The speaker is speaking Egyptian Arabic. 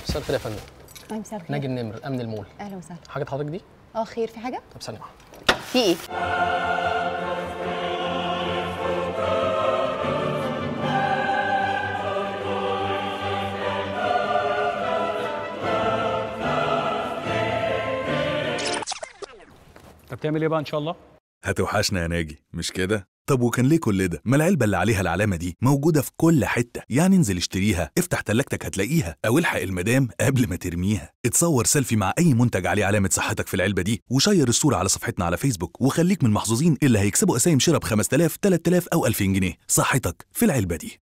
مساء الخير يا فندم أهلا مساء الخير ناجي النمر امن المول اهلا وسهلا حاجه حضرتك دي اه خير في حاجه طب ثانيه واحده في ايه انت بتعمل ايه بقى ان شاء الله هتوحشنا يا ناجي مش كده؟ طب وكان ليه كل ده؟ ما العلبة اللي عليها العلامة دي موجودة في كل حتة، يعني انزل اشتريها، افتح تلاجتك هتلاقيها، أو الحق المدام قبل ما ترميها. اتصور سيلفي مع أي منتج عليه علامة صحتك في العلبة دي، وشير الصورة على صفحتنا على فيسبوك، وخليك من المحظوظين اللي هيكسبوا قسايم شراء ب 5000 3000 أو 2000 جنيه. صحتك في العلبة دي.